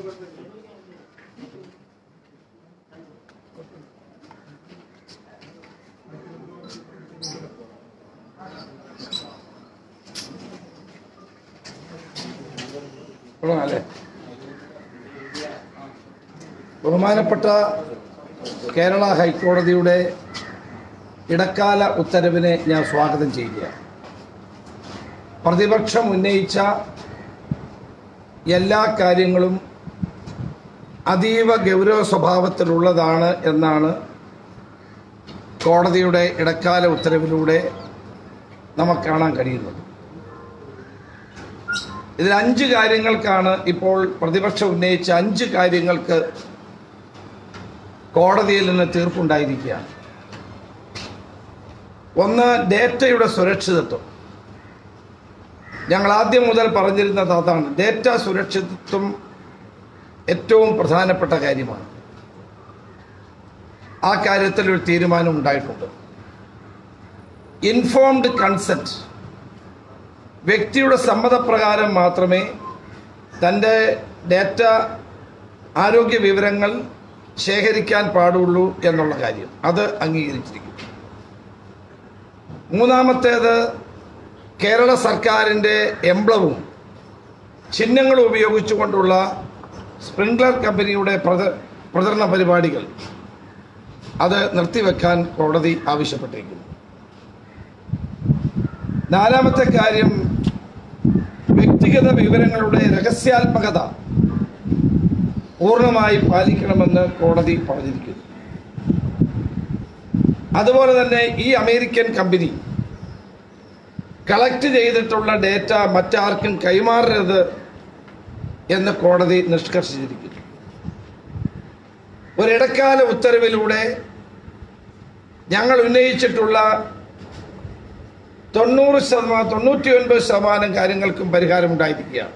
തുടങ്ങാം ബഹുമാനപ്പെട്ട കേരള ഹൈക്കോടതിയുടെ ഇടക്കാല ഉത്തരവിനെ ഞാൻ സ്വാഗതം ചെയ്യുക പ്രതിപക്ഷം ഉന്നയിച്ച എല്ലാ കാര്യങ്ങളും അതീവ ഗൗരവ സ്വഭാവത്തിലുള്ളതാണ് എന്നാണ് കോടതിയുടെ ഇടക്കാല ഉത്തരവിലൂടെ നമുക്ക് കാണാൻ കഴിയുന്നത് ഇതിൽ അഞ്ച് കാര്യങ്ങൾക്കാണ് ഇപ്പോൾ പ്രതിപക്ഷം ഉന്നയിച്ച അഞ്ച് കാര്യങ്ങൾക്ക് കോടതിയിൽ നിന്ന് തീർപ്പുണ്ടായിരിക്കുകയാണ് ഒന്ന് ഡേറ്റയുടെ സുരക്ഷിതത്വം ഞങ്ങൾ ആദ്യം മുതൽ പറഞ്ഞിരുന്നത് അതാണ് ഡേറ്റ സുരക്ഷിതത്വം ഏറ്റവും പ്രധാനപ്പെട്ട കാര്യമാണ് ആ കാര്യത്തിൽ ഒരു തീരുമാനം ഉണ്ടായിട്ടുണ്ട് ഇൻഫോംഡ് കൺസെൻറ്റ് വ്യക്തിയുടെ സമ്മതപ്രകാരം മാത്രമേ തൻ്റെ ഡേറ്റ ആരോഗ്യ വിവരങ്ങൾ ശേഖരിക്കാൻ പാടുള്ളൂ എന്നുള്ള കാര്യം അത് അംഗീകരിച്ചിരിക്കുന്നു മൂന്നാമത്തേത് കേരള സർക്കാരിൻ്റെ എംബ്ലവും ചിഹ്നങ്ങളും ഉപയോഗിച്ചുകൊണ്ടുള്ള സ്പ്രിംഗ്ലർ കമ്പനിയുടെ പ്രച- പ്രചരണ പരിപാടികൾ അത് നിർത്തിവെക്കാൻ കോടതി ആവശ്യപ്പെട്ടിരിക്കുന്നു നാലാമത്തെ കാര്യം വ്യക്തിഗത വിവരങ്ങളുടെ രഹസ്യാത്മകത പൂർണ്ണമായി പാലിക്കണമെന്ന് കോടതി പറഞ്ഞിരിക്കുന്നു അതുപോലെ തന്നെ ഈ അമേരിക്കൻ കമ്പനി കളക്ട് ചെയ്തിട്ടുള്ള ഡേറ്റ മറ്റാർക്കും കൈമാറരുത് എന്ന് കോടതി നിഷ്കർഷിച്ചിരിക്കുന്നു ഒരിടക്കാല ഉത്തരവിലൂടെ ഞങ്ങൾ ഉന്നയിച്ചിട്ടുള്ള തൊണ്ണൂറ് ശതമാനം തൊണ്ണൂറ്റി ഒൻപത് ശതമാനം കാര്യങ്ങൾക്കും പരിഹാരമുണ്ടായിരിക്കുകയാണ്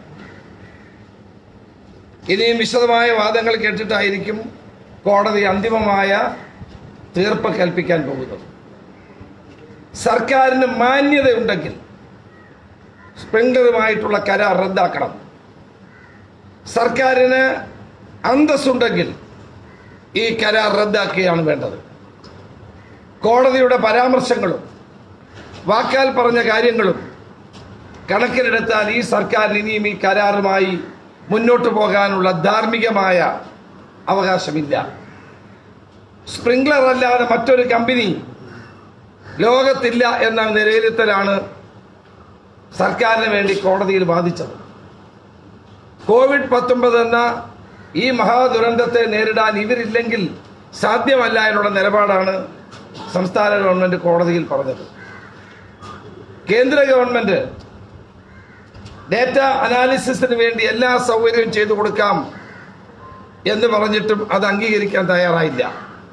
ഇനിയും വിശദമായ വാദങ്ങൾ കേട്ടിട്ടായിരിക്കും കോടതി അന്തിമമായ തീർപ്പ് കൽപ്പിക്കാൻ പോകുന്നത് സർക്കാരിന് മാന്യതയുണ്ടെങ്കിൽ സ്പ്രിംഗ്ലറുമായിട്ടുള്ള കരാർ റദ്ദാക്കണം സർക്കാരിന് അന്തസ്സുണ്ടെങ്കിൽ ഈ കരാർ റദ്ദാക്കുകയാണ് വേണ്ടത് കോടതിയുടെ പരാമർശങ്ങളും വാക്കാൽ പറഞ്ഞ കാര്യങ്ങളും കണക്കിലെടുത്താൽ ഈ സർക്കാരിന് ഇനിയും ഈ കരാറുമായി മുന്നോട്ട് പോകാനുള്ള ധാർമ്മികമായ അവകാശമില്ല സ്പ്രിംഗ്ലർ അല്ലാതെ മറ്റൊരു കമ്പനി ലോകത്തില്ല എന്ന വിലയിരുത്തലാണ് സർക്കാരിന് വേണ്ടി കോടതിയിൽ വാദിച്ചത് കോവിഡ് പത്തൊമ്പത് എന്ന ഈ മഹാദുരന്തത്തെ നേരിടാൻ ഇവരില്ലെങ്കിൽ സാധ്യമല്ല എന്നുള്ള നിലപാടാണ് സംസ്ഥാന ഗവൺമെന്റ് കോടതിയിൽ പറഞ്ഞത് കേന്ദ്ര ഗവൺമെന്റ് ഡേറ്റ അനാലിസിസിന് വേണ്ടി എല്ലാ സൗകര്യവും ചെയ്തു കൊടുക്കാം എന്ന് പറഞ്ഞിട്ടും അത് അംഗീകരിക്കാൻ തയ്യാറായില്ല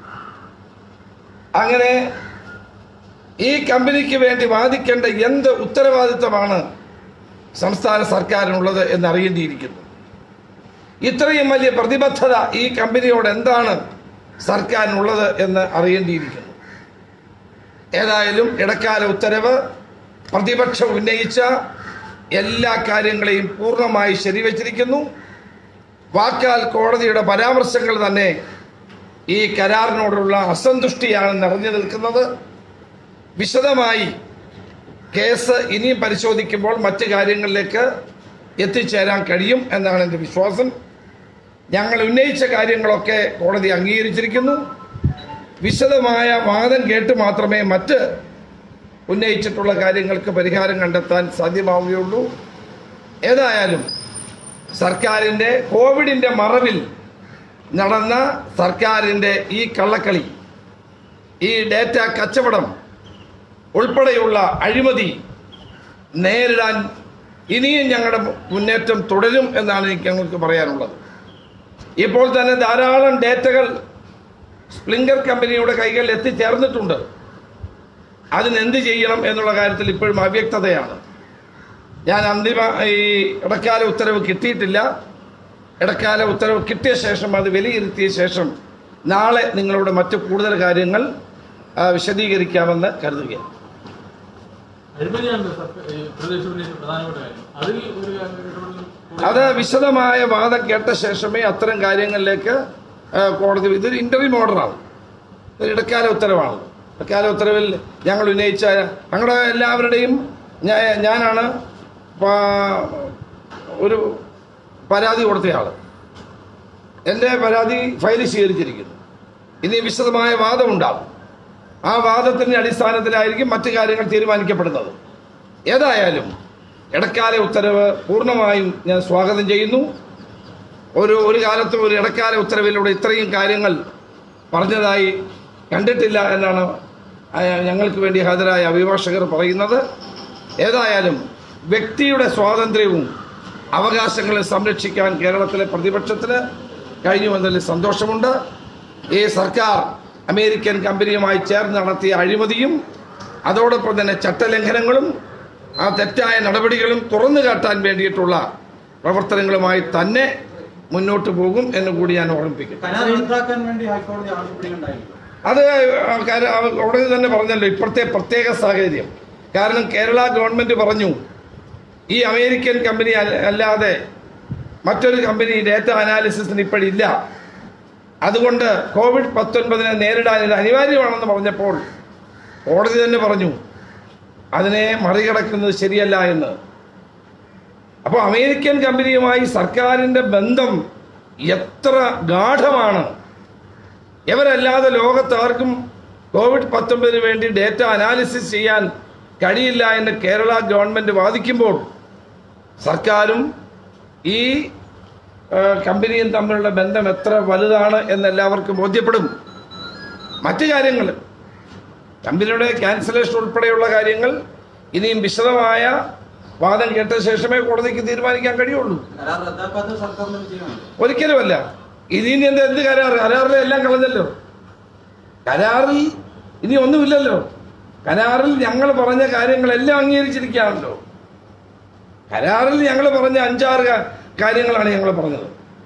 അങ്ങനെ ഈ കമ്പനിക്ക് വേണ്ടി വാദിക്കേണ്ട എന്ത് ഉത്തരവാദിത്തമാണ് സംസ്ഥാന സർക്കാരിനുള്ളത് എന്ന് അറിയേണ്ടിയിരിക്കുന്നു ഇത്രയും വലിയ പ്രതിബദ്ധത ഈ കമ്പനിയോട് എന്താണ് സർക്കാരിനുള്ളത് എന്ന് അറിയേണ്ടിയിരിക്കുന്നു ഏതായാലും ഇടക്കാല ഉത്തരവ് പ്രതിപക്ഷം ഉന്നയിച്ച എല്ലാ കാര്യങ്ങളെയും പൂർണ്ണമായി ശരിവച്ചിരിക്കുന്നു വാക്കാൽ കോടതിയുടെ പരാമർശങ്ങൾ തന്നെ ഈ കരാറിനോടുള്ള അസന്തുഷ്ടിയാണ് നിറഞ്ഞു നിൽക്കുന്നത് വിശദമായി കേസ് ഇനിയും പരിശോധിക്കുമ്പോൾ മറ്റ് കാര്യങ്ങളിലേക്ക് എത്തിച്ചേരാൻ കഴിയും എന്നാണ് എൻ്റെ വിശ്വാസം ഞങ്ങൾ ഉന്നയിച്ച കാര്യങ്ങളൊക്കെ കോടതി അംഗീകരിച്ചിരിക്കുന്നു വിശദമായ വാദം കേട്ട് മാത്രമേ മറ്റ് ഉന്നയിച്ചിട്ടുള്ള കാര്യങ്ങൾക്ക് പരിഹാരം കണ്ടെത്താൻ സാധ്യമാവുകയുള്ളൂ ഏതായാലും സർക്കാരിൻ്റെ കോവിഡിൻ്റെ മറവിൽ നടന്ന സർക്കാരിൻ്റെ ഈ കള്ളക്കളി ഈ ഡേറ്റ കച്ചവടം ഉൾപ്പെടെയുള്ള അഴിമതി നേരിടാൻ ഇനിയും ഞങ്ങളുടെ മുന്നേറ്റം തുടരും എന്നാണ് എനിക്ക് ഞങ്ങൾക്ക് പറയാനുള്ളത് ഇപ്പോൾ തന്നെ ധാരാളം ഡേറ്റകൾ സ്പ്ലിങ്കർ കമ്പനിയുടെ കൈകളിൽ എത്തിച്ചേർന്നിട്ടുണ്ട് അതിനെന്ത് ചെയ്യണം എന്നുള്ള കാര്യത്തിൽ ഇപ്പോഴും അവ്യക്തതയാണ് ഞാൻ അന്തിമ ഈ ഇടക്കാല ഉത്തരവ് കിട്ടിയിട്ടില്ല ഇടക്കാല ഉത്തരവ് കിട്ടിയ ശേഷം അത് വിലയിരുത്തിയ ശേഷം നാളെ നിങ്ങളോട് മറ്റു കൂടുതൽ കാര്യങ്ങൾ ആ, വിശദീകരിക്കാമെന്ന് കരുതുകയാണ് അഴിമതിയാണ് സർക്കാർ ഈ പ്രദേശ ഉന്നയിച്ച പ്രധാനപ്പെട്ട കാര്യം അതിൽ ഒരു ഇടപെടൽ അത് വിശദമായ വാദം കേട്ട ശേഷമേ അത്തരം കാര്യങ്ങളിലേക്ക് ആ, കോടതി ഇതൊരു ഇന്റർവ്യൂ ഓർഡറാണ് ഒരു ഇടക്കാല ഉത്തരവാണ് ഇടക്കാല ഉത്തരവിൽ ഞങ്ങൾ ഉന്നയിച്ച ഞങ്ങളുടെ എല്ലാവരുടെയും ഞാ- ഞാനാണ് പാ- ഒരു പരാതി കൊടുത്തയാൾ എൻ്റെ പരാതി ഫയൽ സ്വീകരിച്ചിരിക്കുന്നു ഇനി വിശദമായ വാദമുണ്ടാകും ആ വാദത്തിൻ്റെ അടിസ്ഥാനത്തിലായിരിക്കും മറ്റു കാര്യങ്ങൾ തീരുമാനിക്കപ്പെടുന്നത് ഏതായാലും ഇടക്കാല ഉത്തരവ് പൂർണ്ണമായും ഞാൻ സ്വാഗതം ചെയ്യുന്നു ഒരു ഒരു കാലത്തും ഒരു ഇടക്കാല ഉത്തരവിലൂടെ ഇത്രയും കാര്യങ്ങൾ പറഞ്ഞതായി കണ്ടിട്ടില്ല എന്നാണ് ആ, ഞങ്ങൾക്ക് വേണ്ടി ഹാജരായ അഭിഭാഷകർ പറയുന്നത് ഏതായാലും വ്യക്തിയുടെ സ്വാതന്ത്ര്യവും അവകാശങ്ങളെ സംരക്ഷിക്കാൻ കേരളത്തിലെ പ്രതിപക്ഷത്തിന് കഴിഞ്ഞുവന്നതിൽ സന്തോഷമുണ്ട് ഈ സർക്കാർ അമേരിക്കൻ കമ്പനിയുമായി ചേർന്ന് നടത്തിയ അഴിമതിയും അതോടൊപ്പം തന്നെ ചട്ടലംഘനങ്ങളും ആ തെറ്റായ നടപടികളും തുറന്നു കാട്ടാൻ വേണ്ടിയിട്ടുള്ള പ്രവർത്തനങ്ങളുമായി തന്നെ മുന്നോട്ട് പോകും എന്ന് കൂടി ഞാൻ ഓർമ്മിപ്പിക്കും കരാർ റദ്ദാക്കാൻ വേണ്ടി ഹൈക്കോടതി ആവശ്യപ്പെടുകയുണ്ടായിരുന്നു അത് ആ കാര്യം ആ കോടതി തന്നെ പറഞ്ഞല്ലോ ഇപ്പോഴത്തെ പ്രത്യേക സാഹചര്യം കാരണം കേരള ഗവൺമെന്റ് പറഞ്ഞു ഈ അമേരിക്കൻ കമ്പനി അല്ല- അല്ലാതെ മറ്റൊരു കമ്പനി ഡേറ്റ അനാലിസിസിന് ഇപ്പോഴില്ല അതുകൊണ്ട് കോവിഡ് പത്തൊൻപതിനെ നേരിടാൻ ഇത് അനിവാര്യമാണെന്ന് പറഞ്ഞപ്പോൾ കോടതി തന്നെ പറഞ്ഞു അതിനെ മറികടക്കുന്നത് ശരിയല്ല എന്ന് അപ്പോൾ അമേരിക്കൻ കമ്പനിയുമായി സർക്കാരിൻ്റെ ബന്ധം എത്ര ഗാഠമാണ് ഇവരല്ലാതെ ലോകത്താർക്കും കോവിഡ് പത്തൊമ്പതിന് വേണ്ടി ഡേറ്റ അനാലിസിസ് ചെയ്യാൻ കഴിയില്ല എന്ന് കേരള ഗവൺമെന്റ് വാദിക്കുമ്പോൾ സർക്കാരും ഈ ആ, കമ്പനിയും തമ്മിലുള്ള ബന്ധം എത്ര വലുതാണ് എന്ന് എല്ലാവർക്കും ബോധ്യപ്പെടും മറ്റു കാര്യങ്ങൾ കമ്പനിയുടെ ക്യാൻസലേഷൻ ഉൾപ്പെടെയുള്ള കാര്യങ്ങൾ ഇനിയും വിശദമായ വാദം കേട്ട ശേഷമേ കോടതിക്ക് തീരുമാനിക്കാൻ കഴിയുള്ളൂ കരാർ റദ്ദാക്കാത്ത സർക്കാരിന്റെ വിജയമാണ് ഒരിക്കലുമല്ല ഇനി ഇനി എന്താ എന്ത് കരാർ കരാറിലെ എല്ലാം കളഞ്ഞല്ലോ കരാറിൽ ഇനി ഒന്നുമില്ലല്ലോ കരാറിൽ ഞങ്ങൾ പറഞ്ഞ കാര്യങ്ങളെല്ലാം അംഗീകരിച്ചിരിക്കുകയാണല്ലോ കരാറിൽ ഞങ്ങൾ പറഞ്ഞ അഞ്ചാറ് കാ- കാര്യങ്ങളാണ് ഞങ്ങൾ പറഞ്ഞത്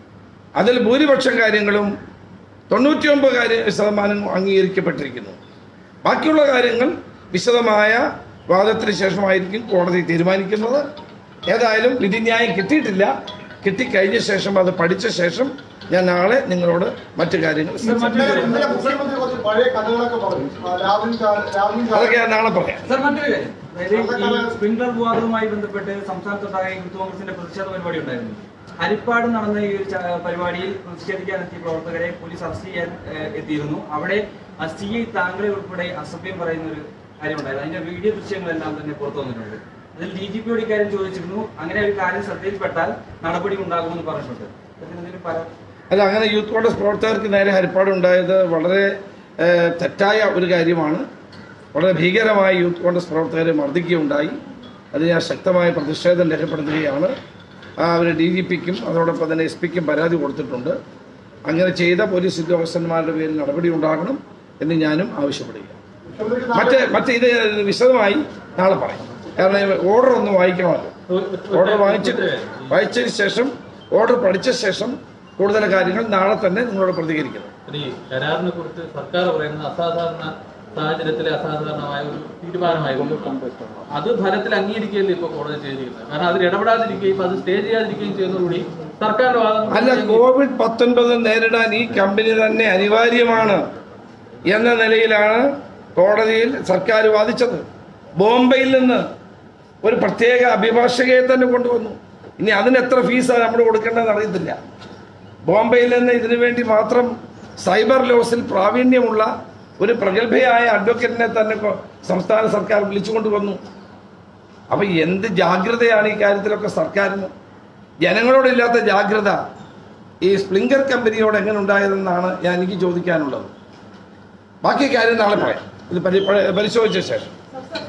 അതിൽ ഭൂരിപക്ഷം കാര്യങ്ങളും തൊണ്ണൂറ്റിയൊമ്പത് കാര്യ ശതമാനം അംഗീകരിക്കപ്പെട്ടിരിക്കുന്നു ബാക്കിയുള്ള കാര്യങ്ങൾ വിശദമായ വാദത്തിന് ശേഷമായിരിക്കും കോടതി തീരുമാനിക്കുന്നത് ഏതായാലും വിധിന്യായം കിട്ടിയിട്ടില്ല കിട്ടിക്കഴിഞ്ഞ ശേഷം അത് പഠിച്ച ശേഷം ഞാൻ നാളെ നിങ്ങളോട് മറ്റു കാര്യങ്ങൾ സംസാരിക്കാം. ഇന്നലെ ഇന്നലെ മുഖ്യമന്ത്രി കുറച്ച് പഴയ കഥകളൊക്കെ പറഞ്ഞു ആ, രാഹുൽ ഗാ- രാഹുൽ അതൊക്കെ ഗാന്ധി ഞാൻ നാളെ പറയാം സർ മറ്റൊരു കാര്യം അതായത് ഈ സ്പ്രിംഗ്ലർ വിവാദവുമായി ബന്ധപ്പെട്ട് സംസ്ഥാനത്തൊട്ടാകെ യൂത്ത് കോൺഗ്രസിന്റെ പ്രതിഷേധ പരിപാടി ഉണ്ടായിരുന്നു ഹരിപ്പാട് നടന്ന ഈ ഒരു ച- പരിപാടിയിൽ പ്രതിഷേധിക്കാൻ എത്തിയ പ്രവർത്തകരെ പോലീസ് അറസ്റ്റ് ചെയ്യാൻ ഏഹ്, എത്തിയിരുന്നു അവിടെ സി ഐ താങ്കളെ ഉൾപ്പെടെ അസഭ്യം പറയുന്ന ഒരു കാര്യമുണ്ടായിരുന്നു അതിന്റെ വീഡിയോ ദൃശ്യങ്ങളെല്ലാം തന്നെ പുറത്തു വന്നിട്ടുണ്ട് അതിൽ ഡി ജി പിയോട് ഇക്കാര്യം ചോദിച്ചിരുന്നു അങ്ങനെ ഒരു കാര്യം ശ്രദ്ധയിൽപ്പെട്ടാൽ നടപടി ഉണ്ടാകുമെന്ന് പറഞ്ഞിട്ടുണ്ട് ഇതിനെന്തെങ്കിലും പരാ അല്ല അങ്ങനെ യൂത്ത് കോൺഗ്രസ് പ്രവർത്തകർക്ക് നേരെ ഹരിപ്പാടുണ്ടായത് വളരെ ഏഹ്, തെറ്റായ ഒരു കാര്യമാണ് വളരെ ഭീകരമായി യൂത്ത് കോൺഗ്രസ് പ്രവർത്തകരെ മർദ്ദിക്കുകയുണ്ടായി അത് ഞാൻ ശക്തമായ പ്രതിഷേധം രേഖപ്പെടുത്തുകയാണ് അവർ ഡി ജി പിക്കും അതോടൊപ്പം തന്നെ എസ് പിക്കും പരാതി കൊടുത്തിട്ടുണ്ട് അങ്ങനെ ചെയ്ത പോലീസ് ഉദ്യോഗസ്ഥന്മാരുടെ പേരിൽ നടപടി ഉണ്ടാകണം എന്ന് ഞാനും ആവശ്യപ്പെടുക മുഖ്യമന്ത്രിക്ക് മറ്റ് മറ്റ് ഇത് വിശദമായി നാളെ പറയും കാരണം ഓർഡർ ഒന്ന് വായിക്കണമല്ലോ ഓർഡർ വാങ്ങിച്ചിട്ട് വായിച്ചതിന് ശേഷം ഓർഡർ പഠിച്ച ശേഷം കൂടുതൽ കാര്യങ്ങൾ നാളെ തന്നെ നിങ്ങളോട് പ്രതികരിക്കണം ഈ കരാറിനെ കുറിച്ച് സർക്കാർ പറയുന്നത് അസാധാരണ സാഹചര്യത്തിലെ അസാധാരണമായ ഒരു തീരുമാനമായിരുന്നു അത് ഫലത്തിൽ അംഗീകരിക്കുകയല്ലേ ഇപ്പൊ കോടതി ചെയ്തിരിക്കുന്നത് കാരണം അതിൽ ഇടപെടാതിരിക്കുകയും അത് സ്റ്റേ ചെയ്യാതിരിക്കുകയും ചെയ്യുന്നതോടുകൂടി സർക്കാരിന്റെ വാദം അല്ല കോവിഡ് പത്തൊൻപത് നേരിടാൻ ഈ കമ്പനി തന്നെ അനിവാര്യമാണ് എന്ന നിലയിലാണ് കോടതിയിൽ സർക്കാർ വാദിച്ചത് ബോംബെയിൽ നിന്ന് ഒരു പ്രത്യേക അഭിഭാഷകയെ തന്നെ കൊണ്ടുവന്നു ഇനി അതിന് എത്ര ഫീസാണ് നമ്മൾ കൊടുക്കേണ്ടതെന്ന് അറിയത്തില്ല ബോംബെയിൽ നിന്ന് ഇതിനു വേണ്ടി മാത്രം സൈബർ ലോസിൽ പ്രാവീണ്യമുള്ള ഒരു പ്രഗത്ഭയായ അഡ്വക്കേറ്റിനെ തന്നെ കൊ- സംസ്ഥാന സർക്കാർ വിളിച്ചുകൊണ്ട് വന്നു അപ്പൊ എന്ത് ജാഗ്രതയാണ് ഈ കാര്യത്തിലൊക്കെ സർക്കാരിന് ജനങ്ങളോടില്ലാത്ത ജാഗ്രത ഈ സ്പ്ലിങ്കർ കമ്പനിയോട് എങ്ങനെ ഉണ്ടായതെന്നാണ് ഞാൻ എനിക്ക് ചോദിക്കാനുള്ളത് ബാക്കി കാര്യം നാളെ പറയാം ഇത് പരി- പരിശോധിച്ച ശേഷം